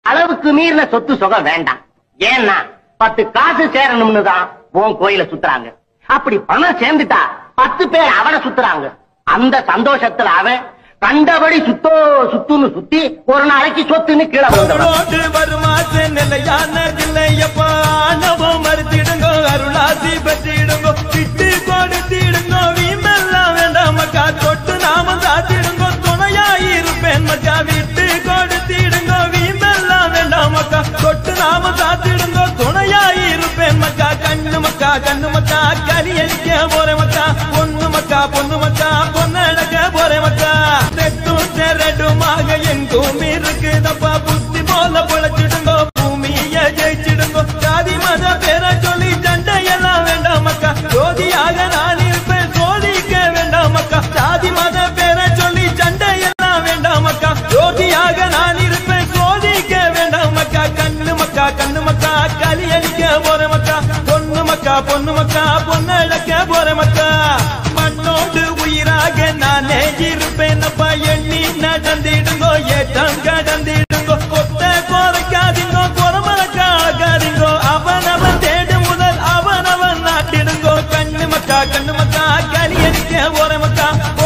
அளவுக்கு மீறின சொத்து சுகம் வேண்டாம் ஏன்னா பத்து காசு சேரணும்னு தான் உன் கோயில சுத்துறாங்க அப்படி பணம் சேர்ந்துட்டா பத்து பேர் அவனை சுத்துறாங்க அந்த சந்தோஷத்துல அவன் கண்டபடி சுத்தோ சுத்துன்னு சுத்தி ஒரு நாளைக்கு சொத்துன்னு கீழே விழுந்துடும் ரோடு வருமாசு நிலையான இல்லையப்பா நவம் மறுத்திடுங்கோ அருளாசி பெற்றிடுங்கோ விட்டு கொடுத்திடுங்கோ வீமெல்லாம் வேண்டாம் மக்கா தொட்டு நாம சாத்திடுங்கோ துணையாயிருப்பேன் மக்கா விட்டு கொடுத்திடுங்கோ வீமெல்லாம் வேண்டாம் மக்கா தொட்டு நாம சாத்திடுங்கோ துணையாயிருப்பேன் மக்கா கண்ணு மக்கா கண்ணு மக்கா கனி அடிக்க போறேன் மக்கா பொண்ணு மக்கா பொண்ணு மக்கா பொண்ணடக்க போறேன் மக்கா தெட்டும் திரடுமாக எங்கும் இருக்குதப்பா புத்தி போல பொழைச்சிடுங்கோ பூமிய ஜெயிச்சிடுங்கோ ஜாதி மத பேர சொல்லி சண்டையெல்லாம் வேண்டாம் மக்கா ஜோதியாக நான் இருப்பேன் சோதிக்க வேண்டாம் மக்கா ஜாதி மத பேர சொல்லி சண்டையெல்லாம் வேண்டாம் மக்கா ஜோதியாக நான் இருப்பேன் சோதிக்க வேண்டாம் மக்கா கண்ணு மக்கா கண்ணு மக்கா களி அடிக்க போற மக்கா பொண்ணு மக்கா பொண்ணு மக்கா பொண்ணு இழக்க போற மக்கா மண்ணோடு உயிராக நானே இருப்பேன் அப்பா எண்ணி நடந்திடுங்கோ ஏற்றம் கடந்திடுங்கோ கொத்த குறைக்காதீங்கோ குறமறக்காகாதீங்கோ அவனவன் தேடு முதல் அவனவன் நாட்டிடுங்கோ கண்ணு மக்கா கண்ணு மக்கா களி அடிக்க போற மக்கா